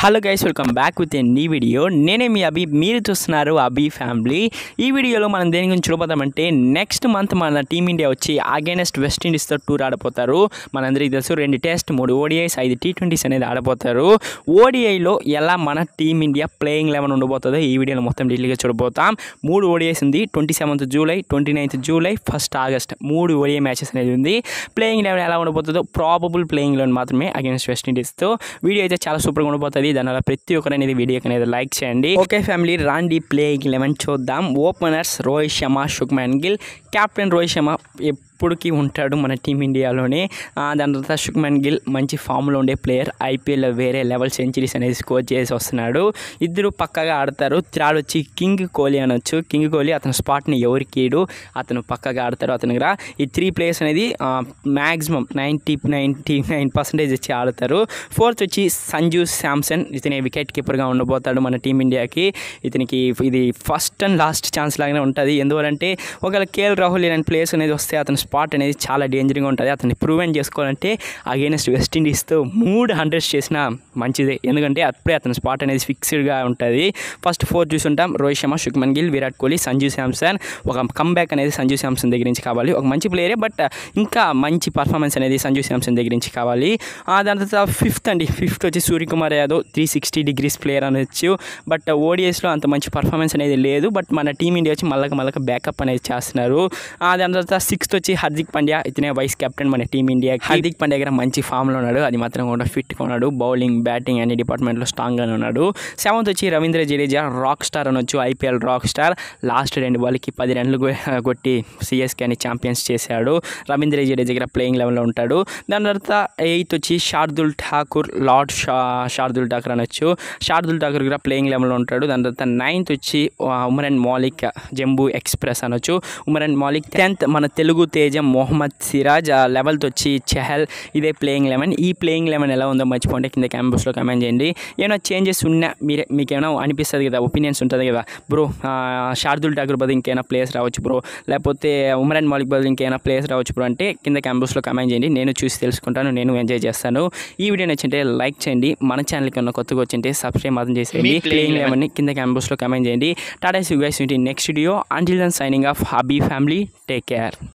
hello guys welcome back with a new video నేనే మీ అభి మీరు చూస్తున్నారు అభి ఫ్యామిలీ ఈ వీడియోలో మనం దేని గురించి చూడబోతామంటే నెక్స్ట్ మంత్ మన టీమిండియా వచ్చి అగైనెస్ట్ వెస్టిండీస్తో టూర్ ఆడపోతారు మనందరికీ తెలుసు రెండు టెస్ట్ మూడు ఓడిఐస్ ఐదు టీ ట్వంటీస్ అనేది ఆడపోతారు ఓడిఐలో ఎలా మన టీమిండియా ప్లేయింగ్ లెవెన్ ఉండబోతుందో ఈ వీడియోలో మొత్తం డీటెయిల్గా చూడబోతాం మూడు ఓడిఐస్ ఉంది twenty seventh July twenty ninth July first August మూడు ఓడిఐ మ్యాచెస్ అనేది ఉంది ప్లేయింగ్ లెవెన్ ఎలా ఉండబోతుందో ప్రాబబుల్ ప్లేయింగ్ లెవెన్ మాత్రమే అగైనెస్ట్ వెస్టిండీస్తో వీడియో అయితే చాలా సూపర్గా ఉండబోతుంది దానివల్ల ప్రతి ఒక్కరు అనేది వీడియోకి అనేది లైక్ చేయండి ఓకే ఫ్యామిలీ రాండి ప్లేయింగ్ లెవెన్ చూద్దాం ఓపెనర్స్ రోహిత్ శర్మ శుక్మాన్ గిల్ కెప్టెన్ రోహిత్ శర్మ ఎప్పటికీ ఉంటాడు మన టీమిండియాలోనే ఆ, దాని తర్వాత శుక్మన్ గిల్ మంచి ఫామ్లో ఉండే ప్లేయర్ ఐపీఎల్లో వేరే లెవెల్ సెంచరీస్ అనేది స్కోర్ చేసి వస్తున్నాడు ఇద్దరు పక్కగా ఆడతారు త్రాడ్ వచ్చి కింగ్ కోహ్లీ అనొచ్చు కింగ్ కోహ్లీ అతని స్పాట్ని ఎవరికి ఇడు అతను పక్కగా ఆడతారు అతను కూడా ఈ త్రీ ప్లేయర్స్ అనేది maximum ninety ninety nine percentage వచ్చి ఆడతారు ఫోర్త్ వచ్చి సంజు శాంసన్ ఇతని వికెట్ కీపర్గా ఉండబోతాడు మన టీమిండియాకి ఇతనికి ఇది ఫస్ట్ అండ్ లాస్ట్ ఛాన్స్ లాగానే ఉంటుంది ఎందువలంటే ఒకవేళ కేఎల్ రాహుల్ ఇలాంటి ప్లేయర్స్ అనేది వస్తే అతని స్పాట్ అనేది చాలా డేంజర్గా ఉంటుంది అతన్ని ప్రూవెన్ చేసుకోవాలంటే అగేనెస్ట్ వెస్టిండీస్తో మూడు హండ్రెడ్స్ చేసినా మంచిదే ఎందుకంటే అప్పుడే అతని స్పాట్ అనేది ఫిక్స్డ్గా ఉంటుంది ఫస్ట్ ఫోర్ చూసుంటాం రోహిత్ శర్మ శుక్మన్ గిల్ విరాట్ కోహ్లీ సంజు శాంసన్ ఒక కంబ్యాక్ అనేది సంజు శాంసన్ దగ్గర నుంచి కావాలి ఒక మంచి ప్లేయరే బట్ ఇంకా మంచి పర్ఫార్మెన్స్ అనేది సంజు శాంసన్ దగ్గర నుంచి కావాలి ఆ దాని తర్వాత ఫిఫ్త్ అండి ఫిఫ్త్ వచ్చి Suryakumar Yadav three sixty degrees player అనొచ్చు బట్ ఓడిఎస్లో అంత మంచి పర్ఫార్మెన్స్ అనేది లేదు బట్ మన టీమిండియా వచ్చి మళ్ళీ మళ్ళీ బ్యాకప్ అనేది చేస్తున్నారు ఆ దాని తర్వాత సిక్స్త్ వచ్చి హార్దిక్ పాండ్యా ఇతనే వైస్ కెప్టెన్ మన టీమిండియా హార్దిక్ పాండ్యా దగ్గర మంచి ఫామ్లో ఉన్నాడు అది మాత్రం కూడా ఫిట్గా ఉన్నాడు బౌలింగ్ బ్యాటింగ్ అన్ని డిపార్ట్మెంట్లో స్ట్రాంగ్గానే ఉన్నాడు సెవెంత్ వచ్చి రవీంద్ర జడేజా రాక్ స్టార్ అనొచ్చు ఐపీఎల్ రాక్ స్టార్ లాస్ట్ రెండు బాల్కి పది రన్లు కొ- కొట్టి సిఎస్కే అని ఛాంపియన్స్ చేశాడు రవీంద్ర జడేజా దగ్గర ప్లేయింగ్ లెవెల్లో ఉంటాడు దాని తర్వాత ఎయిత్ వచ్చి షార్దుల్ ఠాకూర్ లార్డ్ షా షార్దుల్ ఠాకూర్ అనొచ్చు షార్దుల్ ఠాకూర్ కూడా ప్లేయింగ్ లెవెల్లో ఉంటాడు దాని తర్వాత నైన్త్ వచ్చి ఆ, ఉమరన్ మాలిక్ జంబూ ఎక్స్ప్రెస్ అనొచ్చు ఉమరన్ మాలిక్ టెన్త్ మన తెలుగు తేజం మొహమ్మద్ సిరాజ్ లెవెల్త్ వచ్చి చెహల్ ఇదే ప్లేయింగ్ లెవెన్ ఈ ప్లేయింగ్ లెవెన్ ఎలా ఉందో మర్చిపోండి కింద క్యాంపస్లో కమెంట్ చేయండి ఏమైనా చేంజెస్ ఉన్నా మీరే మీకు ఏమైనా అనిపిస్తుంది కదా ఒపీనియన్స్ ఉంటుంది కదా బ్రో షార్దుల్ ఠాకూర్ బదులు ఇంకేమైనా ప్లేయర్స్ రావచ్చు బ్రో లేకపోతే ఉమరన్ మాలిక్ బదులు ఇంకేమైనా ప్లేయర్స్ రావచ్చు బ్రో అంటే కింద క్యాంపస్లో కమెంట్ చేయండి నేను చూసి తెలుసుకుంటాను నేను ఎంజాయ్ చేస్తాను ఈ వీడియో నచ్చింటే లైక్ చేయండి మన ఛానల్కి ఉన్న కొత్తగా వచ్చింటే సబ్స్క్రైబ్ మాత్రం చేసేయండి ప్లేయింగ్ లెవెన్ కింద క్యాంపస్లో కమెంట్ చేయండి tata see guys next video until then signing off హబీ ఫ్యామిలీ టేక్ కేర్